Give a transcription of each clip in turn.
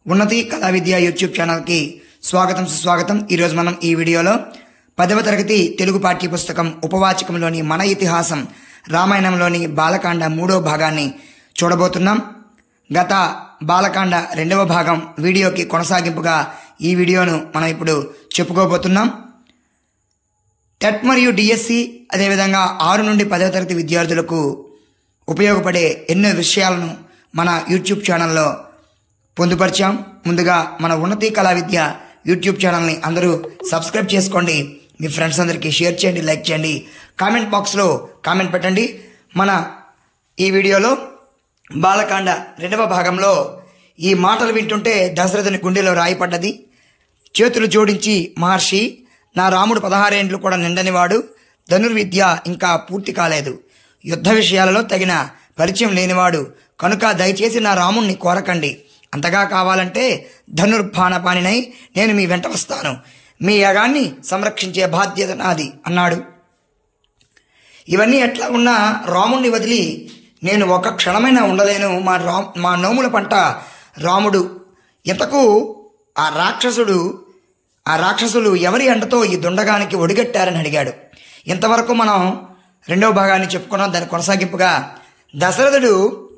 ఉన్నతి కళా విద్య యూట్యూబ్ ఛానల్కి స్వాగతం సుస్వాగతం ఈరోజు మనం ఈ వీడియోలో పదవ తరగతి తెలుగు పాఠ్య పుస్తకం ఉపవాచకంలోని మన ఇతిహాసం రామాయణంలోని బాలకాండ మూడో భాగాన్ని చూడబోతున్నాం గత బాలకాండ రెండవ భాగం వీడియోకి కొనసాగింపుగా ఈ వీడియోను మనం ఇప్పుడు చెప్పుకోబోతున్నాం టెట్ మరియు డిఎస్సి అదేవిధంగా ఆరు నుండి పదవ తరగతి విద్యార్థులకు ఉపయోగపడే ఎన్నో విషయాలను మన యూట్యూబ్ ఛానల్లో పొందుపరిచాం ముందుగా మన ఉన్నతి కళా విద్య యూట్యూబ్ ఛానల్ని అందరూ సబ్స్క్రైబ్ చేసుకోండి మీ ఫ్రెండ్స్ అందరికీ షేర్ చేయండి లైక్ చేయండి కామెంట్ బాక్స్లో కామెంట్ పెట్టండి మన ఈ వీడియోలో బాలకాండ రెండవ భాగంలో ఈ మాటలు వింటుంటే దశరథుని గుండెలో రాయిపడ్డది చేతులు జోడించి మహర్షి నా రాముడు పదహారేండ్లు కూడా నిండనివాడు ధనుర్విద్య ఇంకా పూర్తి కాలేదు యుద్ధ విషయాలలో తగిన పరిచయం లేనివాడు కనుక దయచేసి నా రాముణ్ణి కోరకండి అంతగా కావాలంటే ధనుర్బాణపాణినై నేను మీ వెంట వస్తాను మీ యగాన్ని సంరక్షించే బాధ్యత నాది అన్నాడు ఇవన్నీ ఎట్లా ఉన్నా రాముణ్ణి వదిలి నేను ఒక క్షణమైనా ఉండలేను మా రా మా నోముల పంట రాముడు ఇంతకు ఆ రాక్షసుడు ఆ రాక్షసులు ఎవరి అండతో ఈ దుండగానికి ఒడిగట్టారని అడిగాడు ఇంతవరకు మనం రెండవ భాగాన్ని చెప్పుకున్నాం దాని కొనసాగింపుగా దశరథుడు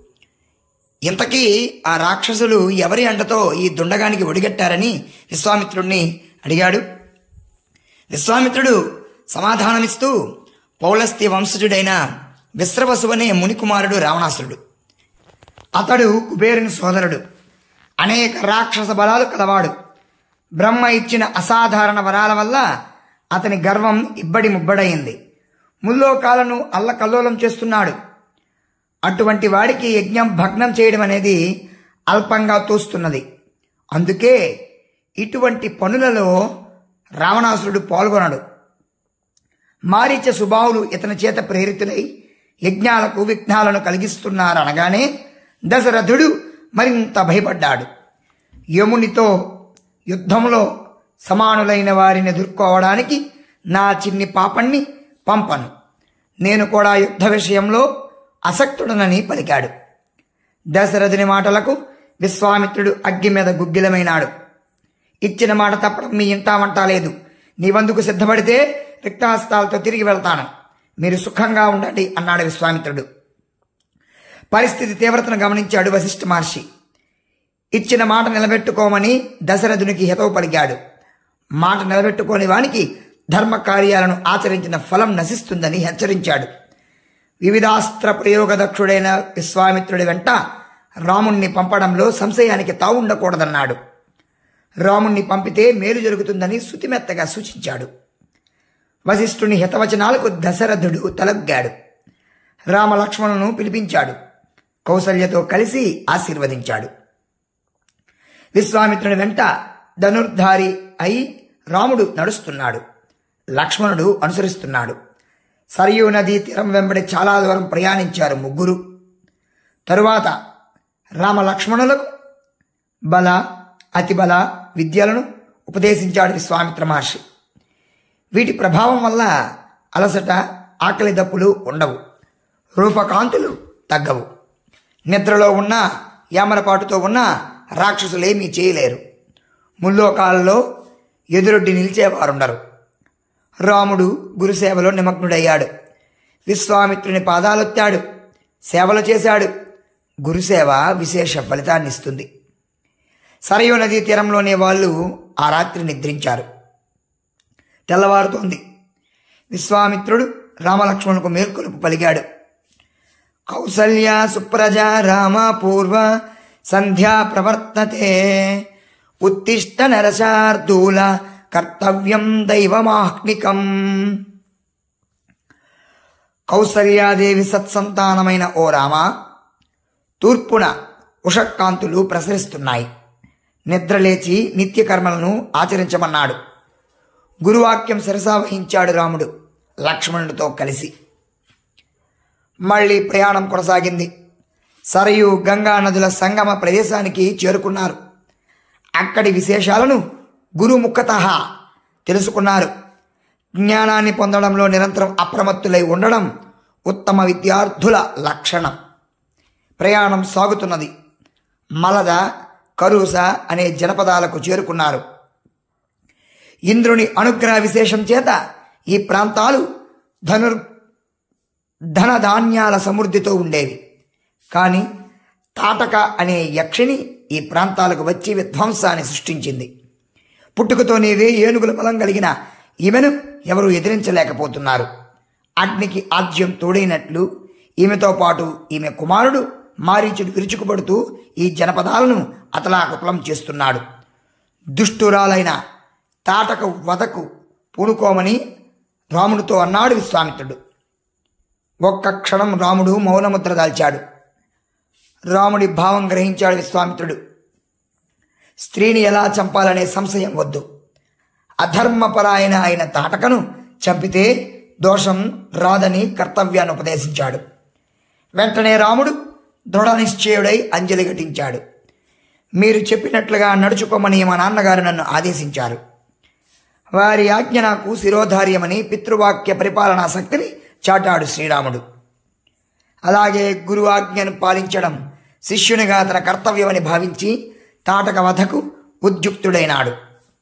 ఇంతకీ ఆ రాక్షసులు ఎవరి అండతో ఈ దుండగానికి ఒడిగట్టారని విశ్వామిత్రుడిని అడిగాడు విశ్వామిత్రుడు సమాధానమిస్తూ పౌలస్త్య వంశజుడైన విశ్రవసువనే మునికుమారుడు రావణాసురుడు అతడు కుబేరుని సోదరుడు అనేక రాక్షస బలాలు కలవాడు బ్రహ్మ ఇచ్చిన అసాధారణ వరాల వల్ల అతని గర్వం ఇబ్బడి ముబ్బడయింది ముల్లోకాలను అల్లకల్లోలం చేస్తున్నాడు అటువంటి వాడికి యజ్ఞం భగ్నం చేయడం అనేది అల్పంగా తోస్తున్నది అందుకే ఇటువంటి పనులలో రావణాసురుడు పాల్గొనడు మారీచ సుబాహులు ఇతని చేత ప్రేరితులై యజ్ఞాలకు విఘ్నాలను కలిగిస్తున్నారనగానే దశరథుడు మరింత భయపడ్డాడు యమునితో యుద్ధంలో సమానులైన వారిని ఎదుర్కోవడానికి నా చిన్ని పాపణ్ణి పంపను నేను కూడా యుద్ధ విషయంలో అసక్తుడనని పలికాడు దశరథుని మాటలకు విశ్వామిత్రుడు అగ్గి మీద గుగ్గిలమైనాడు ఇచ్చిన మాట తప్పడం మీ ఇంటా వంటా లేదు నీవందుకు సిద్ధపడితే రిక్తాస్తాలతో తిరిగి వెళ్తాను మీరు సుఖంగా ఉండండి అన్నాడు విశ్వామిత్రుడు పరిస్థితి తీవ్రతను గమనించాడు వశిష్ఠ మహర్షి ఇచ్చిన మాట నిలబెట్టుకోమని దశరథునికి హితవు పలికాడు మాట నిలబెట్టుకోని వానికి ధర్మ కార్యాలను ఆచరించిన ఫలం నశిస్తుందని హెచ్చరించాడు వివిధాస్త్ర ప్రయోగదక్షుడైన విశ్వామిత్రుడి వెంట రాముణ్ణి పంపడంలో సంశయానికి తావుండకూడదన్నాడు రాముణ్ణి పంపితే మేలు జరుగుతుందని శుతిమెత్తగా సూచించాడు వశిష్ఠుని హితవచనాలకు దశరథుడు తలగ్గాడు రామలక్ష్మణును పిలిపించాడు కౌసల్యతో కలిసి ఆశీర్వదించాడు విశ్వామిత్రుని వెంట ధనుర్ధారి అయి రాముడు నడుస్తున్నాడు లక్ష్మణుడు అనుసరిస్తున్నాడు సరయూ నదీ తీరం వెంబడి చాలా దూరం ప్రయాణించారు ముగ్గురు తరువాత రామ లక్ష్మణులకు బల అతిబల విద్యలను ఉపదేశించాడు విశ్వామిత్ర మహర్షి వీటి ప్రభావం వల్ల అలసట ఆకలి దప్పులు ఉండవు రూపకాంతులు తగ్గవు నిద్రలో ఉన్న యామరపాటుతో ఉన్న రాక్షసులేమీ చేయలేరు ముల్లోకాలలో ఎదురొడ్డి నిలిచేవారుండరు రాముడు గురుసేవలో నిమగ్నుడయ్యాడు విశ్వామిత్రుని పాదాలొత్తాడు సేవలు చేశాడు గురుసేవ విశేష ఫలితాన్ని ఇస్తుంది సరయూ నదీ తీరంలోనే వాళ్ళు ఆ రాత్రి నిద్రించారు తెల్లవారుతోంది విశ్వామిత్రుడు రామలక్ష్మణులకు మేల్కొలుపు పలికాడు కౌసల్య సుప్రజ రామ పూర్వ సంధ్యా ప్రవర్తతే ఉత్తిష్ట నరశార్దూల కర్తవ్యం దైవమాహ్నికం కౌసల్యాదేవి సత్సంతానమైన ఓ రామ తూర్పున ఉషకాంతులు ప్రసరిస్తున్నాయి నిద్రలేచి నిత్యకర్మలను ఆచరించమన్నాడు గురువాక్యం శిరసావహించాడు రాముడు లక్ష్మణుడితో కలిసి మళ్ళీ ప్రయాణం కొనసాగింది సరయు గంగా నదుల సంగమ ప్రదేశానికి చేరుకున్నారు అక్కడి విశేషాలను గురుముఖత తెలుసుకున్నారు జ్ఞానాన్ని పొందడంలో నిరంతరం అప్రమత్తులై ఉండడం ఉత్తమ విద్యార్థుల లక్షణం ప్రయాణం సాగుతున్నది మలద కరుస అనే జనపదాలకు చేరుకున్నారు ఇంద్రుని అనుగ్రహ విశేషం చేత ఈ ప్రాంతాలు ధనుర్ ధన ధాన్యాల సమృద్ధితో ఉండేవి కానీ తాటక అనే యక్షిని ఈ ప్రాంతాలకు వచ్చి విధ్వంసాన్ని సృష్టించింది పుట్టుకతోనే వేయి ఏనుగుల బలం కలిగిన ఈమెను ఎవరు ఎదిరించలేకపోతున్నారు అగ్నికి ఆజ్యం తోడైనట్లు ఈమెతో పాటు ఈమె కుమారుడు మారీచుడు విరుచుకుపడుతూ ఈ జనపదాలను అతలాకుతలం చేస్తున్నాడు దుష్టురాలైన తాటక వదకు పూనుకోమని రాముడితో అన్నాడు విశ్వామిత్రుడు ఒక్క క్షణం రాముడు మౌనముద్ర దాల్చాడు రాముడి భావం గ్రహించాడు విశ్వామిత్రుడు స్త్రీని ఎలా చంపాలనే సంశయం వద్దు అధర్మపరాయణ అయిన తాటకను చంపితే దోషం రాదని కర్తవ్యాన్ని ఉపదేశించాడు వెంటనే రాముడు దృఢ నిశ్చయుడై అంజలి ఘటించాడు మీరు చెప్పినట్లుగా నడుచుకోమని మా నాన్నగారు నన్ను ఆదేశించారు వారి ఆజ్ఞ నాకు శిరోధార్యమని పితృవాక్య పరిపాలనా శక్తిని చాటాడు శ్రీరాముడు అలాగే గురు ఆజ్ఞను పాలించడం శిష్యునిగా తన కర్తవ్యమని భావించి తాటక వధకు ఉద్యుక్తుడైనాడు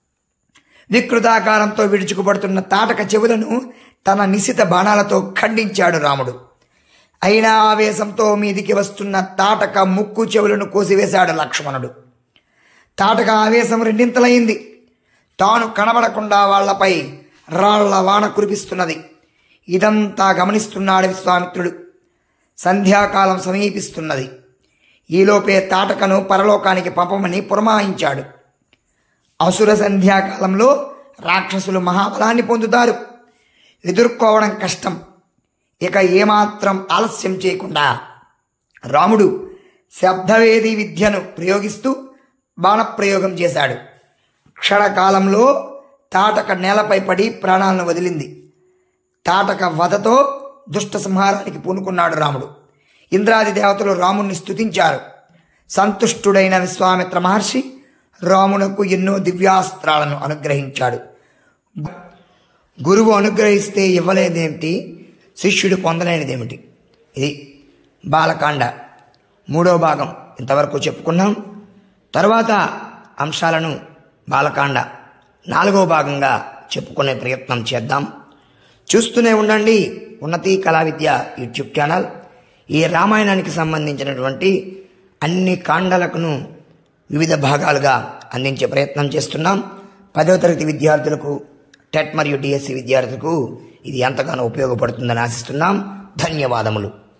వికృతాకారంతో విడుచుకుపడుతున్న తాటక చెవులను తన నిశిత బాణాలతో ఖండించాడు రాముడు అయినా ఆవేశంతో మీదికి వస్తున్న తాటక ముక్కు చెవులను కోసివేశాడు లక్ష్మణుడు తాటక ఆవేశం రెండింతలైంది తాను కనబడకుండా వాళ్లపై రాళ్ల వాన కురిపిస్తున్నది ఇదంతా గమనిస్తున్నాడు విశ్వామిత్రుడు సంధ్యాకాలం సమీపిస్తున్నది ఈలోపే తాటకను పరలోకానికి పంపమని పురమాయించాడు అసుర సంధ్యాకాలంలో రాక్షసులు మహాబలాన్ని పొందుతారు ఎదుర్కోవడం కష్టం ఇక ఏమాత్రం ఆలస్యం చేయకుండా రాముడు శబ్దవేది విద్యను ప్రయోగిస్తూ బాణప్రయోగం చేశాడు క్షణకాలంలో తాటక నేలపై పడి ప్రాణాలను వదిలింది తాటక వధతో దుష్ట సంహారానికి పూనుకున్నాడు రాముడు ఇంద్రాది దేవతలు రాముణ్ణి స్తుతించారు సంతుష్టుడైన విశ్వామిత్ర మహర్షి రామునకు ఎన్నో దివ్యాస్త్రాలను అనుగ్రహించాడు గురువు అనుగ్రహిస్తే ఇవ్వలేదేమిటి శిష్యుడు పొందలేనిదేమిటి ఇది బాలకాండ మూడో భాగం ఇంతవరకు చెప్పుకున్నాం తర్వాత అంశాలను బాలకాండ నాలుగో భాగంగా చెప్పుకునే ప్రయత్నం చేద్దాం చూస్తూనే ఉండండి ఉన్నతి కళా విద్య యూట్యూబ్ ఛానల్ ఈ రామాయణానికి సంబంధించినటువంటి అన్ని కాండలకును వివిధ భాగాలుగా అందించే ప్రయత్నం చేస్తున్నాం పదవ తరగతి విద్యార్థులకు టెట్ మరియు డిఎస్సి విద్యార్థులకు ఇది ఎంతగానో ఉపయోగపడుతుందని ఆశిస్తున్నాం ధన్యవాదములు